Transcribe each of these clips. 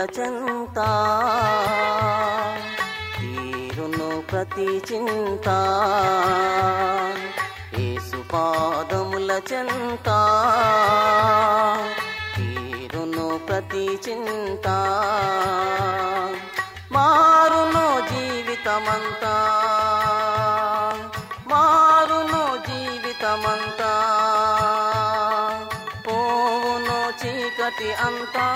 చెంత తీరును ప్రతి చింత యేసు పాదముల చెంత తీరును ప్రతి చింత మారును జీవితమంతా మారును జీవితమంతా పోవును చీకటి అంతా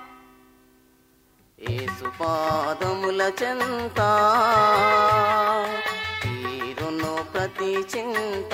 ఏసు పాదముల చెంత తీరును ప్రతి చింత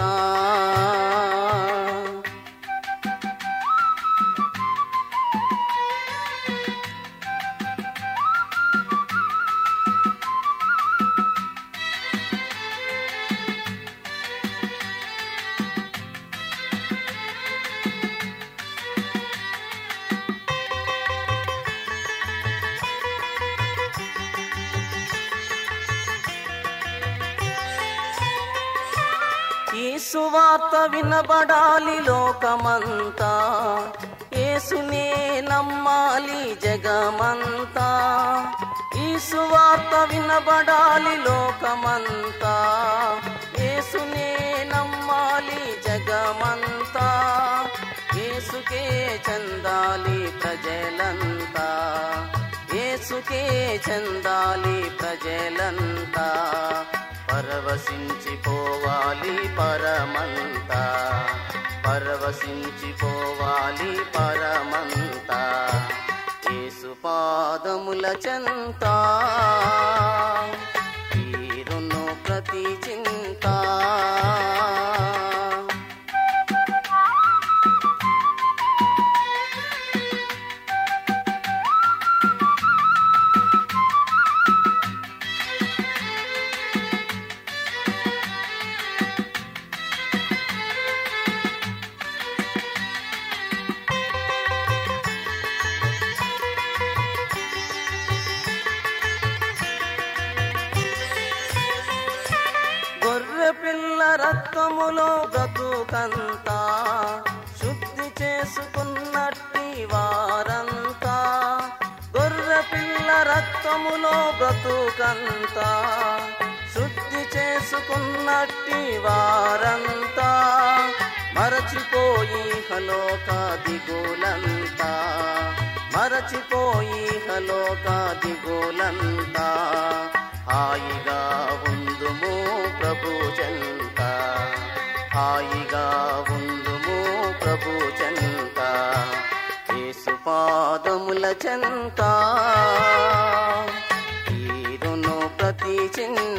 ఈ సువార్త వినబడాలి లోకమంతా యేసునే నమ్మాలి జగమంతా ఈ సువార్త వినబడాలి లోకమంతా యేసునే నమ్మాలి జగమంతా యేసుకే చందాలి ప్రజలంతా యేసుకే చందాలి ప్రజలంతా పరవశించిపోవాలి పరమంతా పరవశించిపోవాలి పరమంతా యేసు పాదముల చెంత తీరును ప్రతి చింత గొర్రె పిల్ల రక్తములో బ్రతుకంతా శుద్ధి చేసుకున్నట్టి వారంతా గొర్రె పిల్ల రక్తములో బ్రతుకంతా శుద్ధి చేసుకున్నట్టి వారంతా మరచిపోయి హలోక దిగులంతా మరచిపోయి హలోక దిగులంతా హాయిగా ఉందుము ప్రభు చెంత హాయిగా ఉందుము ప్రభు చెంత యేసు పాదముల చెంత తీరును ప్రతి చింత